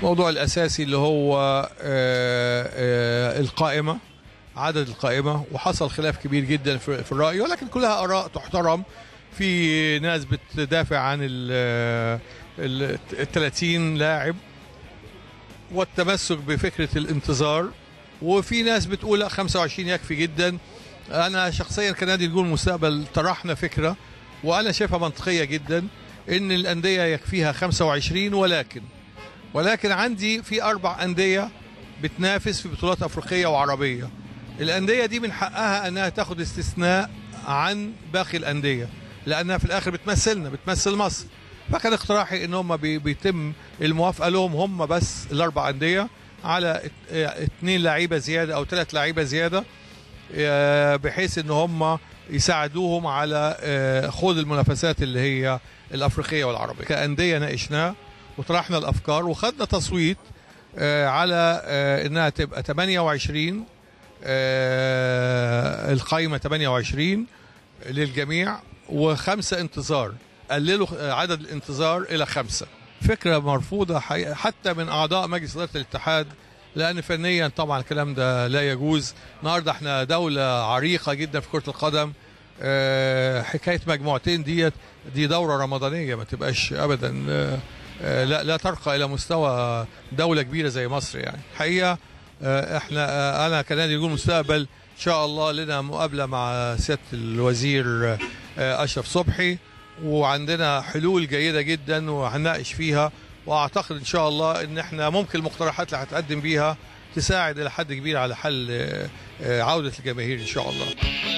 الموضوع الاساسي اللي هو آه، آه، القائمه عدد القائمه وحصل خلاف كبير جدا في في الراي ولكن كلها اراء تحترم في ناس بتدافع عن ال ال 30 لاعب والتمسك بفكره الانتظار وفي ناس بتقول لا 25 يكفي جدا انا شخصيا كنادي نجوم المستقبل طرحنا فكره وانا شايفها منطقيه جدا ان الانديه يكفيها 25 ولكن ولكن عندي في اربع انديه بتنافس في بطولات افريقيه وعربيه الانديه دي من حقها انها تاخد استثناء عن باقي الانديه لانها في الاخر بتمثلنا بتمثل مصر فكان اقتراحي ان هم بي- بيتم الموافقه لهم هم بس الاربع انديه على ات- اه، اتنين لعيبه زياده او ثلاث لعيبه زياده اه، بحيث ان هم يساعدوهم على اه، خوض المنافسات اللي هي الافريقيه والعربيه كانديه ناقشناه وطرحنا الافكار وخدنا تصويت اه، على اه، انها تبقى 28 اه، القائمه 28 للجميع وخمسه انتظار قللوا عدد الانتظار الى خمسه فكره مرفوضه حقيقة حتى من اعضاء مجلس اداره الاتحاد لان فنيا طبعا الكلام ده لا يجوز النهارده احنا دوله عريقه جدا في كره القدم آه، حكايه مجموعتين ديت دي دوره رمضانيه ما تبقاش ابدا آه، آه، لا لا ترقى الى مستوى دوله كبيره زي مصر يعني الحقيقه آه، احنا آه، انا كنادي نجوم مستقبل ان شاء الله لنا مقابله مع سياده الوزير آه، اشرف صبحي وعندنا حلول جيده جدا وهنناقش فيها واعتقد ان شاء الله ان احنا ممكن المقترحات اللي هتقدم بيها تساعد الى حد كبير على حل آه، آه، عوده الجماهير ان شاء الله